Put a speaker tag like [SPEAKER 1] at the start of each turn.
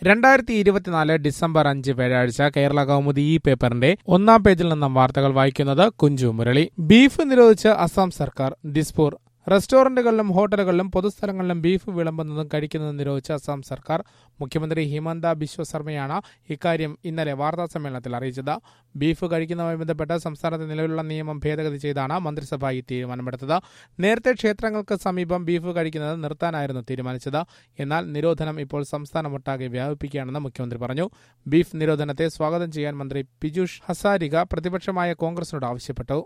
[SPEAKER 1] രണ്ടായിരത്തി ഇരുപത്തിനാല് ഡിസംബർ അഞ്ച് വ്യാഴാഴ്ച കേരള കൗമുദി ഈ പേപ്പറിന്റെ ഒന്നാം പേജിൽ നിന്നും വാർത്തകൾ വായിക്കുന്നത് കുഞ്ചു മുരളി ബീഫ് നിരോധിച്ച് അസം സർക്കാർ ദിസ്പൂർ റെസ്റ്റോറന്റുകളിലും ഹോട്ടലുകളിലും പൊതുസ്ഥലങ്ങളിലും ബീഫ് വിളമ്പുന്നതും കഴിക്കുന്നതും നിരോധിച്ച അസം സർക്കാർ മുഖ്യമന്ത്രി ഹിമന്ത ബിശ്വ ശർമ്മയാണ് ഇക്കാര്യം ഇന്നലെ വാർത്താ സമ്മേളനത്തിൽ അറിയിച്ചത് ബീഫ് കഴിക്കുന്നതുമായി ബന്ധപ്പെട്ട് സംസ്ഥാനത്ത് നിലവിലുള്ള നിയമം ഭേദഗതി ചെയ്താണ് മന്ത്രിസഭ ഈ തീരുമാനമെടുത്തത് നേരത്തെ ക്ഷേത്രങ്ങൾക്ക് സമീപം ബീഫ് കഴിക്കുന്നത് നിർത്താനായിരുന്നു തീരുമാനിച്ചത് എന്നാൽ നിരോധനം ഇപ്പോൾ സംസ്ഥാനമൊട്ടാകെ വ്യാപിപ്പിക്കുകയാണെന്ന് മുഖ്യമന്ത്രി പറഞ്ഞു ബീഫ് നിരോധനത്തെ സ്വാഗതം ചെയ്യാൻ മന്ത്രി പിജൂഷ് ഹസാരിക പ്രതിപക്ഷമായ കോൺഗ്രസിനോട് ആവശ്യപ്പെട്ടു